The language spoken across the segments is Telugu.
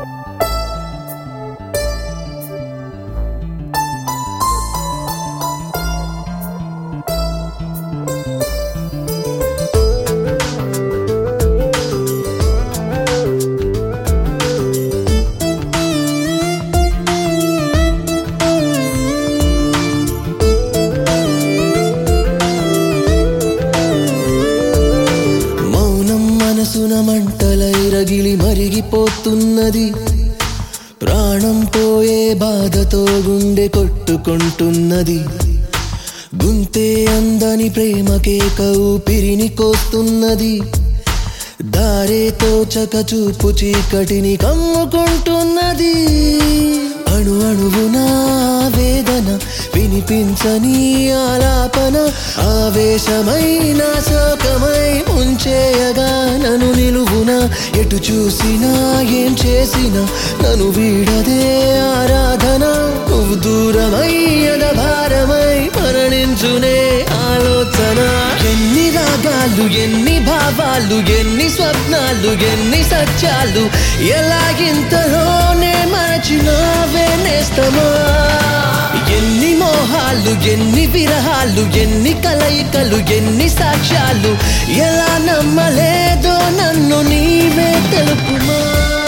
మౌనం మనసున మంటలై రగిలి మరిగిపోతున్నది ప్రాణం పోయే బాధతో గుండె కొట్టుకుంటున్నది గుంతే అందని ప్రేమకే ఊపిరిని కోస్తున్నది దారేతో చకచూపు చీకటిని కమ్ముకుంటున్నది అణు అణువున వేదన వినిపించని ఆలాపన ఆవేశమైన శోకమై ఉంచేయగా నన్ను నిలువున ఎటు చూసినా ఏం చేసినా నన్ను వీడదే ఆరాధన నువ్వు దూరమయ్యద భారమై మరణించునే ఆలోచన ఎన్ని రాగాలు ఎన్ని భావాలు ఎన్ని స్వప్నాలు ఎన్ని సత్యాలు ఎలాగింతలోనే మరచినావే నేస్తమా ఎన్ని మోహాలు ఎన్ని విరహాలు ఎన్ని కలయికలు ఎన్ని సాక్ష్యాలు ఎలా నమ్మలేదో నన్ను నీవే తెలుపుమా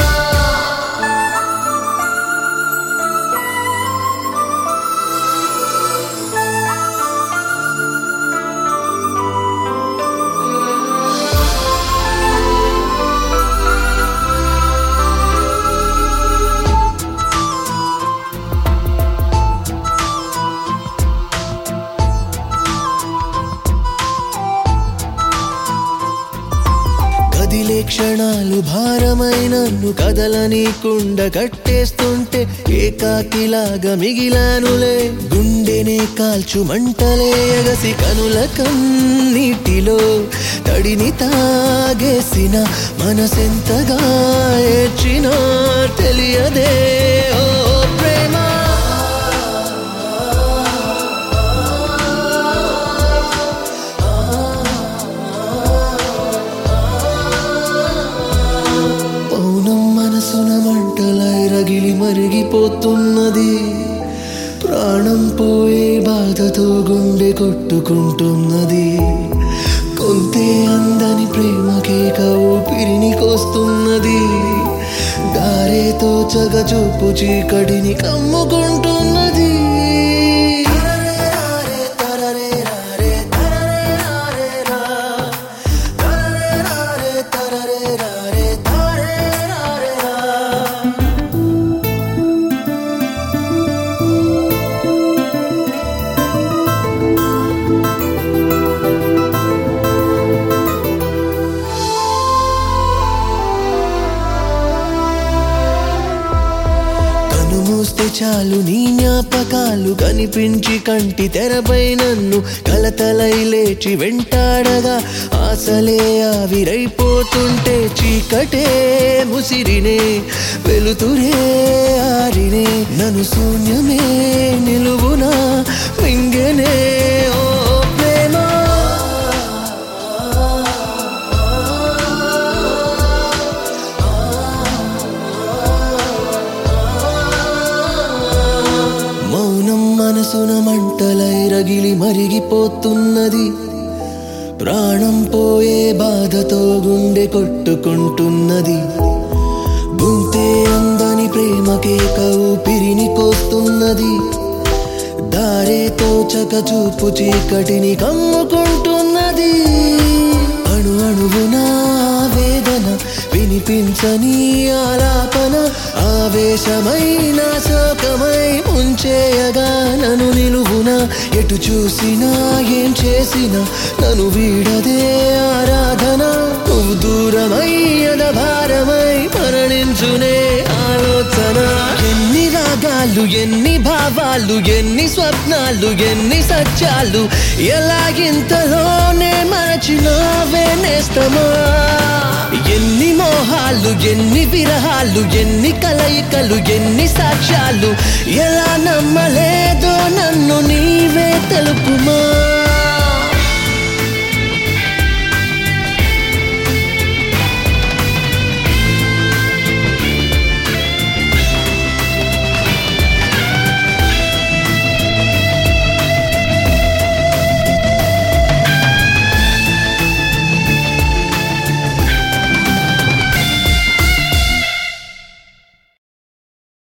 కదిలే క్షణాలు భారమైనన్ను కదలనీకుండ కట్టేస్తుంటే ఏకాకిలాగా మిగిలానులే గుండెనే కాల్చు మంటలే ఎగసి కనుల కన్నీటిలో తడిని తాగేసిన మనసెంతగా ఏడ్చినా తెలియదే ఓ ప్రేమ పౌనం మనసున మంటలై రగిలి మరిగిపోతున్నది ప్రాణం పోయే బాధతో గుండె కొట్టుకుంటున్నది కొంతే అందని ప్రేమకే ఊపిరిని కోస్తున్నది దారేతో చగచూపు చీకటిని కమ్ముకుంటున్నది తరరే తరరే రారే తరరే రారే రా. తరరే రారే తరరే రారే తరరే రారే రా. కను మూస్తే చాలు నీ జ్ఞాపకాలు కనిపించి కంటి తెరపై నన్ను కలతలై లేచి వెంటాడగా ఆశలే ఆవిరైపోతుంటే చీకటే ముసిరినే వెలుతురే ఆరినే నన్ను శూన్యమే నిలువునా మింగనే ఓ ప్రేమ మౌనం మనసున మంటలై రగిలి మరిగిపోతున్నది ప్రాణం పోయే బాధతో గుండె కొట్టుకుంటున్నది గుంతే అందని ప్రేమకే ఊపిరిని కోస్తున్నది దారేతో చకచూపు చీకటిని కమ్ముకుంటున్నది అణు అణువున వేదన వినిపించని ఆలాపన ఆవేశమైన శోకమై ముంచేయగా నన్ను నిలువున ఎటు చూసినా ఏం చేసినా నన్ను వీడదే ఆరాధన నువ్వు దూరమయ్యద భారమై మరణించునే ఆలోచన ఎన్ని రాగాలు ఎన్ని భావాలు ఎన్ని స్వప్నాలు ఎన్ని సత్యాలు ఎలాగింతలోనే మరచినావే నేస్తమా ఎన్ని మోహాలు ఎన్ని విరహాలు ఎన్ని కలయికలు ఎన్ని సాక్ష్యాలు ఎలా నమ్మలేదో నన్ను నీవే తెలుపుమా